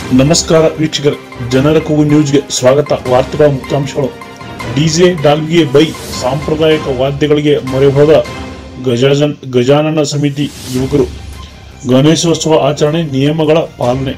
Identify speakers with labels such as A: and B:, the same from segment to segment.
A: ನಮಸ್ಕಾರ ವೀಕ್ಷಕರೇ ಜನರ ಕೂಗು ನ್ಯೂಸ್ಗೆ ಸ್ವಾಗತ ವಾರ್ತೆಗಳ ಮುಖ್ಯಾಂಶಗಳು ಡಿಜೆ ಡಾಲ್ಗೆ ಬೈ ಸಾಂಪ್ರದಾಯಿಕ ವಾದ್ಯಗಳಿಗೆ ಮೊರೆ ಹೋದ ಗಜಾಜನ್ ಗಜಾನನ ಸಮಿತಿ ಯುವಕರು ಗಣೇಶೋತ್ಸವ ಆಚರಣೆ ನಿಯಮಗಳ ಪಾಲನೆ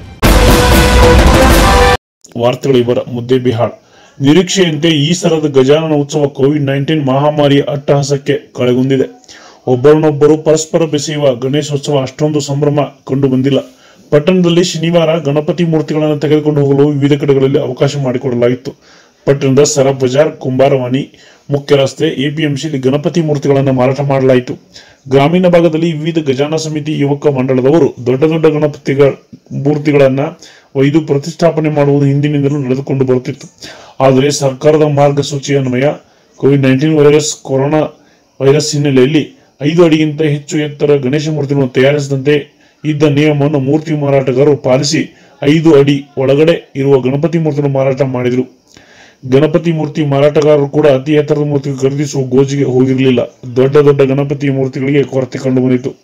A: ವಾರ್ತೆಗಳ ವಿವರ ಮುದ್ದೆ ಬಿಹಾರ್ ನಿರೀಕ್ಷೆಯಂತೆ ಈ ಸಲದ ಗಜಾನನ ಉತ್ಸವ ಕೋವಿಡ್ ನೈನ್ಟೀನ್ ಮಹಾಮಾರಿಯ ಅಟ್ಟಹಾಸಕ್ಕೆ ಕಳೆಗುಂದಿದೆ ಒಬ್ಬರನ್ನೊಬ್ಬರು ಪರಸ್ಪರ ಬೆಸೆಯುವ ಗಣೇಶೋತ್ಸವ ಅಷ್ಟೊಂದು ಸಂಭ್ರಮ ಕಂಡು ಬಂದಿಲ್ಲ ಪಟ್ಟಣದಲ್ಲಿ ಶನಿವಾರ ಗಣಪತಿ ಮೂರ್ತಿಗಳನ್ನು ತೆಗೆದುಕೊಂಡು ಹೋಗಲು ವಿವಿಧ ಕಡೆಗಳಲ್ಲಿ ಅವಕಾಶ ಮಾಡಿಕೊಡಲಾಗಿತ್ತು ಪಟ್ಟಣದ ಸರಬ್ ಬಜಾರ್ ಕುಂಬಾರವಾಣಿ ಮುಖ್ಯ ರಸ್ತೆ ಎಪಿಎಂಸಿಯಲ್ಲಿ ಗಣಪತಿ ಮೂರ್ತಿಗಳನ್ನು ಮಾರಾಟ ಮಾಡಲಾಯಿತು ಗ್ರಾಮೀಣ ಭಾಗದಲ್ಲಿ ವಿವಿಧ ಗಜಾನ ಸಮಿತಿ ಯುವಕ ಮಂಡಳದವರು ದೊಡ್ಡ ದೊಡ್ಡ ಗಣಪತಿಗಳ ಮೂರ್ತಿಗಳನ್ನ ಒಯ್ದು ಪ್ರತಿಷ್ಠಾಪನೆ ಮಾಡುವುದು ಹಿಂದಿನಿಂದಲೂ ನಡೆದುಕೊಂಡು ಬರುತ್ತಿತ್ತು ಆದರೆ ಸರ್ಕಾರದ ಮಾರ್ಗಸೂಚಿ ಅನ್ವಯ Covid nineteen virus corona virus ಹಿನ್ನೆಲೆಯಲ್ಲಿ ಐದು ಅಡಿಗಿಂತ ಹೆಚ್ಚು ಎತ್ತರ ಗಣೇಶ ಮೂರ್ತಿಗಳನ್ನು ತಯಾರಿಸದಂತೆ ಇದ್ದ ನಿಯಮವನ್ನು ಮೂರ್ತಿ ಮಾರಾಟಗಾರರು ಪಾಲಿಸಿ ಐದು ಅಡಿ ಒಳಗಡೆ ಇರುವ ಗಣಪತಿ ಮೂರ್ತಿಗಳನ್ನು ಮಾರಾಟ ಮಾಡಿದರು ಗಣಪತಿ ಮೂರ್ತಿ ಮಾರಾಟಗಾರರು ಕೂಡ ಅತಿ ಎತ್ತರದ ಮೂರ್ತಿ ಖರೀದಿಸುವ ಗೋಜಿಗೆ ಹೋಗಿರಲಿಲ್ಲ ದೊಡ್ಡ ದೊಡ್ಡ ಗಣಪತಿ ಮೂರ್ತಿಗಳಿಗೆ ಕೊರತೆ ಕಂಡು ಬಂದಿತು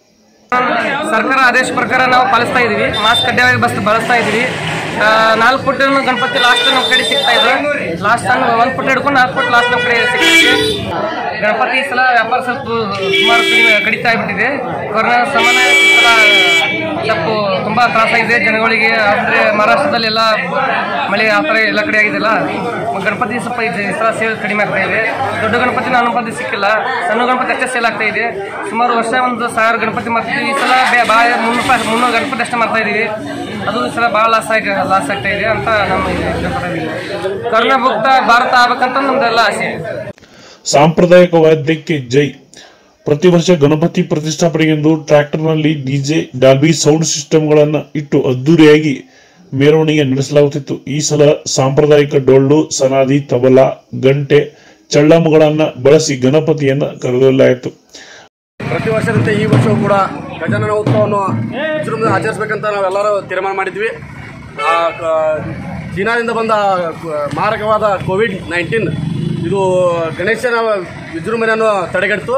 B: ಸರ್ಕಾರ ಆದೇಶ ಪ್ರಕಾರ ನಾವು ಪಾಲಿಸ್ತಾ ಇದೀವಿ ಮಾಸ್ಕ್ ಕಡ್ಡಾಯವಾಗಿ ಬಸ್ ಬಳಸ್ತಾ ಇದೀವಿ ಆ, ನಾಲ್ಕು ಫುಟ್ ಗಣಪತಿ ಲಾಸ್ಟ್ ನಮ್ಮ ಕಡೆ ಸಿಗ್ತಾ ಇದೆ ಲಾಸ್ಟ್ ಒಂದು ಫುಟ್ ಹಿಡ್ಕೊಂಡು ನಾಲ್ಕು ಫುಟ್ ಲಾಸ್ಟ್ ನಮ್ಮ ಕಡೆ ಸಿಗ್ತೈತೆ ಗಣಪತಿ ಈ ಸಲ ವ್ಯಾಪಾರ ಸ್ವಲ್ಪ ಸುಮಾರು ಕಡಿಮೆ ಕಡಿತಾ ಆಗ್ಬಿಟ್ಟಿದೆ ಕೊರೋನಾ ಸಮಾನ ಈ ಸಲ ಸ್ವಲ್ಪ ತುಂಬಾ ತ್ರಾಸಾಗಿದೆ ಜನಗಳಿಗೆ ಅಂದ್ರೆ ಮಹಾರಾಷ್ಟ್ರದಲ್ಲಿ ಎಲ್ಲ ಮಳೆ ಆ ಥರ ಎಲ್ಲ ಕಡೆ ಆಗಿದೆಲ್ಲ ಗಣಪತಿ ಸ್ವಲ್ಪ ಈ ಈ ಸಲ ಸೇಲ್ ಕಡಿಮೆ ಆಗ್ತಾ ಇದೆ ದೊಡ್ಡ ಗಣಪತಿ ನಾನು ಗಣಪತಿ ಸಿಕ್ಕಿಲ್ಲ ಸಣ್ಣ ಗಣಪತಿ ಅಷ್ಟೇ ಸೇಲ್ ಆಗ್ತಾ ಇದೆ ಸುಮಾರು ವರ್ಷ ಒಂದು ಸಾವಿರ ಗಣಪತಿ ಮಾಡ್ತೀವಿ ಈ ಸಲ ಬೇ- ಭಾಳ ಮುನ್ನೂರು ರೂಪಾಯಿ ಮುನ್ನೂರು ಗಣಪತಿ ಅಷ್ಟೇ ಮಾಡ್ತಾ ಇದೀವಿ ಅದು ಈ ಸಲ ಭಾಳ ಲಾಸ್ ಆಗಿ ಲಾಸ್ ಆಗ್ತಾ ಇದೆ ಅಂತ ನಮ್ಮ ಇದೀವಿ ಕರೋನಾ ಮುಕ್ತ ಭಾರತ ಆಗ್ಬೇಕಂತ ನಮ್ದೆಲ್ಲ ಆಸೆ
A: ಸಾಂಪ್ರದಾಯಿಕ ವಾದ್ಯಕ್ಕೆ ಜೈ ಪ್ರತಿ ವರ್ಷ ಗಣಪತಿ ಪ್ರತಿಷ್ಠಾಪನೆಗೆಂದು ಟ್ರ್ಯಾಕ್ಟರ್ನಲ್ಲಿ ಡಿಜೆ ಡಾಲ್ಬಿ ಸೌಂಡ್ ಸಿಸ್ಟಮ್ಗಳನ್ನು ಇಟ್ಟು ಅದ್ದೂರಿಯಾಗಿ ಮೆರವಣಿಗೆ ನಡೆಸಲಾಗುತ್ತಿತ್ತು ಈ ಸಲ ಸಾಂಪ್ರದಾಯಿಕ ಡೊಳ್ಳು ಸನಾದಿ ತಬಲಾ ಗಂಟೆ ಚಳ್ಳಮ್ಮಗಳನ್ನ ಬಳಸಿ ಗಣಪತಿಯನ್ನ ಕರೆದೊಯ್ಯಲಾಯಿತು
C: ಪ್ರತಿ ವರ್ಷದಂತೆ ಈ ವರ್ಷವೂ ಕೂಡ ಗಜಾನನ ಉತ್ಸವವನ್ನು ವಿಜೃಂಭಣೆ ಆಚರಿಸಬೇಕಂತ ನಾವೆಲ್ಲರೂ ತೀರ್ಮಾನ ಮಾಡಿದ್ವಿ ಆ, ಕ- ಚೀನಾದಿಂದ ಬಂದ ಕ- ಮಾರಕವಾದ ಕೋವಿಡ್ ನೈನ್ಟೀನ್ ಇದು ಗಣೇಶನ ವಿಜೃಂಭಣೆಯನ್ನು ತಡೆಗಟ್ಟಿತು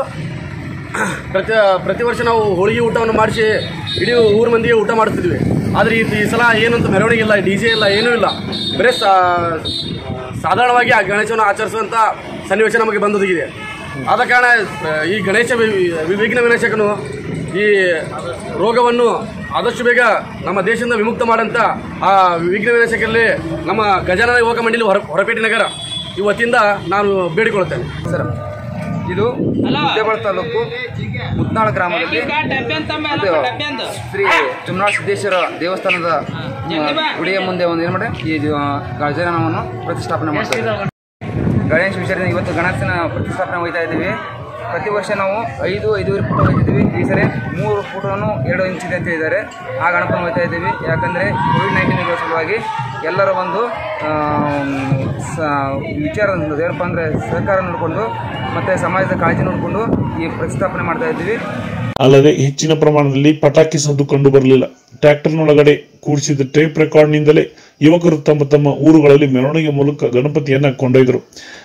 C: ಪ್ರತಿ ಪ್ರತಿ ವರ್ಷ ನಾವು ಹೋಳಿಗೆ ಊಟವನ್ನು ಮಾಡಿಸಿ ಇಡೀ ಊರ ಮಂದಿಗೆ ಊಟ ಮಾಡ್ತಿದ್ವಿ ಆದರೆ ಈ ಈ ಸಲ ಏನಂತ ಮೆರವಣಿಗೆ ಇಲ್ಲ ಡಿ ಜೆ ಇಲ್ಲ ಏನೂ ಇಲ್ಲ ಬರೀ ಸಾ- ಸಾಧಾರಣವಾಗಿ ಆ ಗಣೇಶವನ್ನು ಆಚರಿಸುವಂಥ ಸನ್ನಿವೇಶ ನಮಗೆ ಬಂದೊದಗಿದೆ ಆದ ಕಾರಣ ಆ, ಈ ಗಣೇಶ ವಿ- ವಿ- ವಿಘ್ನ ವಿನಾಶಕನು ಈ ರೋಗವನ್ನು ಆದಷ್ಟು ಬೇಗ ನಮ್ಮ ದೇಶದಿಂದ ವಿಮುಕ್ತ ಮಾಡಂತ ಆ ವಿಘ್ನ ವಿನಾಶಕರಲ್ಲಿ ನಮ್ಮ ಗಜಾನನ ಯುವಕ ಮಂಡಳಿ ಹೊರ ಹೊರಪೇಟೆ ನಗರ ಈ ವತಿಯಿಂದ ನಾನು ಬೇಡಿಕೊಳ್ಳುತ್ತೇನೆ
D: ಸರ್ ಇದು ಮುದ್ದೇಬಾಳ ತಾಲೂಕು ಮುತ್ನಾಳ ಗ್ರಾಮದಲ್ಲಿ ಇದು ಶ್ರೀ ಚುಮ್ನಾಳ ಸಿದ್ದೇಶ್ವರ ದೇವಸ್ಥಾನದ ಆ, ಗುಡಿಯ ಮುಂದೆ ಒಂದು ಏನು ಮಾಡಿ ಈ ಆ, ಗಜಾನನವನ್ನು ಪ್ರತಿಷ್ಠಾಪನೆ ಮಾಡ್ತಾರೆ ಗಣೇಶ ವಿಸರ್ಜನೆ ಇವತ್ತು ಗಣೇಶನ ಪ್ರತಿಷ್ಠಾಪನೆ ಹೋಗ್ತಾ ಇದ್ದೀವಿ ಪ್ರತಿ ವರ್ಷ ನಾವು ಐದು ಐದೂವರೆ ಫುಟ್ ಹೋಗ್ತಿದ್ದೀವಿ ಈ ಸರಿ ಮೂರು ಫುಟನ್ನು ಎರಡು ಇಂಚ್ ಇದೆ ಅಂತ ಹೇಳಿದ್ದಾರೆ ಆ ಗಣಪನ ಹೋಗ್ತಾ ಇದ್ದೀವಿ ಯಾಕಂದರೆ ಕೋವಿಡ್ ನೈನ್ಟೀನ್ ಇರೋ ಸಲುವಾಗಿ ಎಲ್ಲರ ಒಂದು ಆ, ಸ- ವಿಚಾರ ಏನಪ್ಪ ಅಂದರೆ ಸಹಕಾರ ನೋಡಿಕೊಂಡು ಮತ್ತು ಸಮಾಜದ ಕಾಳಜಿ ನೋಡಿಕೊಂಡು ಈ ಪ್ರತಿಷ್ಠಾಪನೆ ಮಾಡ್ತಾ ಇದ್ದೀವಿ
A: ಅಲ್ಲದೆ ಹೆಚ್ಚಿನ ಪ್ರಮಾಣದಲ್ಲಿ ಪಟಾಕಿ ಸದ್ದು ಕಂಡು ಬರಲಿಲ್ಲ ಟ್ರ್ಯಾಕ್ಟರ್ನೊಳಗಡೆ ಕೂಡಿಸಿದ ಟೇಪ್ ರೆಕಾರ್ಡ್ನಿಂದಲೇ ಯುವಕರು ತಮ್ಮ ತಮ್ಮ ಊರುಗಳಲ್ಲಿ ಮೆರವಣಿಗೆ ಮೂಲಕ ಗಣಪತಿಯನ್ನ ಕೊಂಡೊಯ್ದರು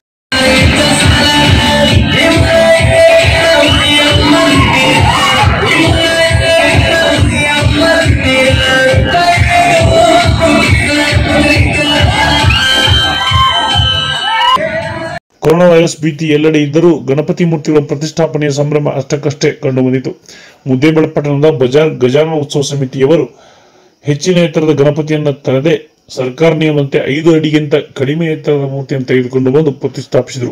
A: ಕೊರೋನಾ ವೈರಸ್ ಭೀತಿ ಎಲ್ಲೆಡೆ ಇದ್ದರೂ ಗಣಪತಿ ಮೂರ್ತಿಗಳ ಪ್ರತಿಷ್ಠಾಪನೆಯ ಸಂಭ್ರಮ ಅಷ್ಟಕ್ಕಷ್ಟೇ ಕಂಡುಬಂದಿತು ಮುದ್ದೇಬೇಳ ಪಟ್ಟಣದ ಬಜಾರ್ ಗಜಾನ ಉತ್ಸವ ಸಮಿತಿಯವರು ಹೆಚ್ಚಿನ ಎತ್ತರದ ಗಣಪತಿಯನ್ನ ತರದೆ ಸರ್ಕಾರ ನಿಯಮದಂತೆ ಐದು ಅಡಿಗಿಂತ ಕಡಿಮೆ ಎತ್ತರದ ಮೂರ್ತಿಯನ್ನು ತೆಗೆದುಕೊಂಡು ಬಂದು ಪ್ರತಿಷ್ಠಾಪಿಸಿದರು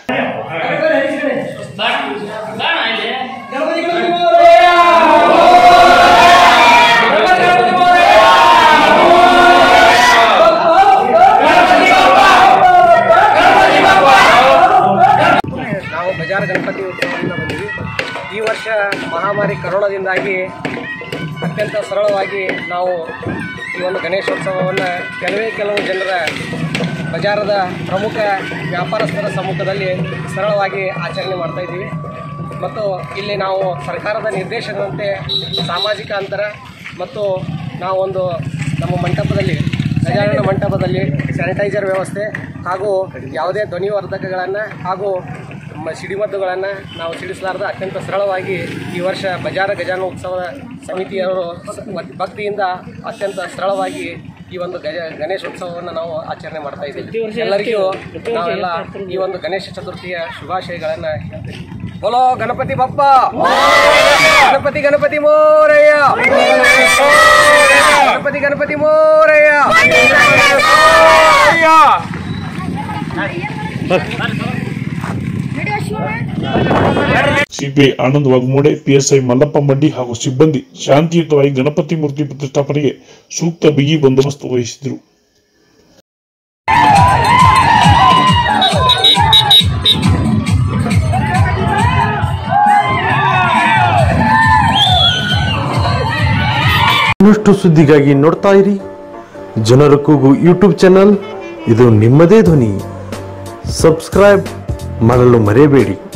E: ನಾವು ಬಜಾರ್ ಗಣಪತಿ ಉತ್ಸವದಿಂದ ಬಂದಿವಿ ಈ ವರ್ಷ ಮಹಾಮಾರಿ ಕರೋನಾದಿಂದಾಗಿ ಅತ್ಯಂತ ಸರಳವಾಗಿ ನಾವು ಈ ಒಂದು ಗಣೇಶೋತ್ಸವವನ್ನು ಕೆಲವೇ ಕೆಲವು ಜನರ ಬಜಾರದ ಪ್ರಮುಖ ವ್ಯಾಪಾರಸ್ಥರ ಸಮ್ಮುಖದಲ್ಲಿ ಸರಳವಾಗಿ ಆಚರಣೆ ಮಾಡ್ತಾ ಇದ್ದೀವಿ ಮತ್ತು ಇಲ್ಲಿ ನಾವು ಸರ್ಕಾರದ ನಿರ್ದೇಶನದಂತೆ ಸಾಮಾಜಿಕ ಅಂತರ ಮತ್ತು ನಾವೊಂದು ನಮ್ಮ ಮಂಟಪದಲ್ಲಿ ಗಜಾನನ ಮಂಟಪದಲ್ಲಿ ಸ್ಯಾನಿಟೈಸರ್ ವ್ಯವಸ್ಥೆ ಹಾಗೂ ಯಾವುದೇ ಧ್ವನಿವರ್ಧಕಗಳನ್ನು ಹಾಗೂ ಮ ಸಿಡಿಮದ್ದುಗಳನ್ನು ನಾವು ಸಿಡಿಸಲಾರ್ದ ಅತ್ಯಂತ ಸರಳವಾಗಿ ಈ ವರ್ಷ ಬಜಾರ ಗಜಾನ ಉತ್ಸವ ಸಮಿತಿಯವರು ಸ- ಭಕ್ತಿಯಿಂದ ಅತ್ಯಂತ ಸರಳವಾಗಿ ಈ ಒಂದು ಗಜ ಗಣೇಶೋತ್ಸವವನ್ನು ನಾವು ಆಚರಣೆ ಮಾಡ್ತಾ ಇದ್ದೀವಿ ಎಲ್ಲರಿಗೂ ನಾವೆಲ್ಲ ಈ ಒಂದು ಗಣೇಶ ಚತುರ್ಥಿಯ ಶುಭಾಶಯಗಳನ್ನು ಹೇಳ್ತೀವಿ ಬೋಲೋ ಗಣಪತಿ ಬಪ್ಪ ಗಣಪತಿ ಗಣಪತಿ ಮೋರಯ್ಯ ಗಣಪತಿ ಗಣಪತಿ ಮೋರಯ್ಯ
A: ಸಿಪಿಐ ಆನಂದ್ ವಾಗ್ಮೋಡೆ ಪಿಎಸ್ಐ ಮಲ್ಲಪ್ಪ ಮಡ್ಡಿ ಹಾಗೂ ಸಿಬ್ಬಂದಿ ಶಾಂತಿಯುತವಾಗಿ ಗಣಪತಿ ಮೂರ್ತಿ ಪ್ರತಿಷ್ಠಾಪನೆಗೆ ಸೂಕ್ತ ಬಿಗಿ ಬಂದೋಬಸ್ತ್ ವಹಿಸಿದರು
F: ಇನ್ನಷ್ಟು ಸುದ್ದಿಗಾಗಿ ನೋಡ್ತಾ ಇರಿ ಜನರ ಕೂಗು ಯೂಟ್ಯೂಬ್ ಚಾನಲ್ ಇದು ನಿಮ್ಮದೇ ಧ್ವನಿ ಸಬ್ಸ್ಕ್ರೈಬ್ ಮಾಡಲು ಮರೆಯಬೇಡಿ